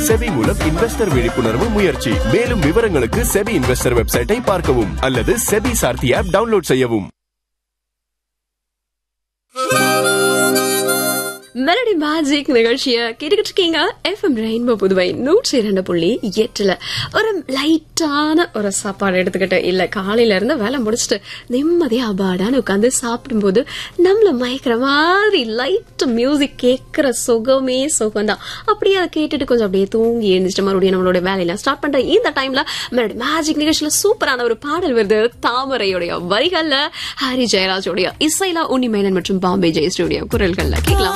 SEBI மூலம் investor விழிப்புணர்வு முயற்சி மேலும் விவரங்களுக்கு செபி இன்வெஸ்டர் வெப்சைட்டை பார்க்கவும் அல்லது செபி சார்த்தி ஆப் டவுன்லோட் செய்யவும் மெலடி மேஜிக் நிகழ்ச்சியை கேட்டுக்கிட்டு இருக்கீங்க எஃப்எம் ரெயின்போ புதுவை நூற்றி இரண்டு புள்ளி எட்டுல ஒரு லைட்டான ஒரு சாப்பாடு எடுத்துக்கிட்டு இல்ல காலையில இருந்து வேலை முடிச்சுட்டு நிம்மதியா அபாடான்னு உட்காந்து சாப்பிடும்போது நம்மள மயக்கிற மாதிரி லைட் மியூசிக் கேட்கிற சுகமே சுகம்தான் அப்படியே அதை கேட்டுட்டு கொஞ்சம் அப்படியே தூங்கி எழுந்துட்டு மறுபடியும் நம்மளோட வேலையெல்லாம் ஸ்டார்ட் பண்ற இந்த டைம்ல மெலடி மேஜிக் நிகழ்ச்சியில சூப்பரான ஒரு பாடல் வருது தாமரையுடைய வரிகள்ல ஹாரி ஜெயராஜோடைய இசைலா உன்னிமேனன் மற்றும் பாம்பே ஜெயஸ்ரீடைய குரல்கள்ல கேட்கலாம்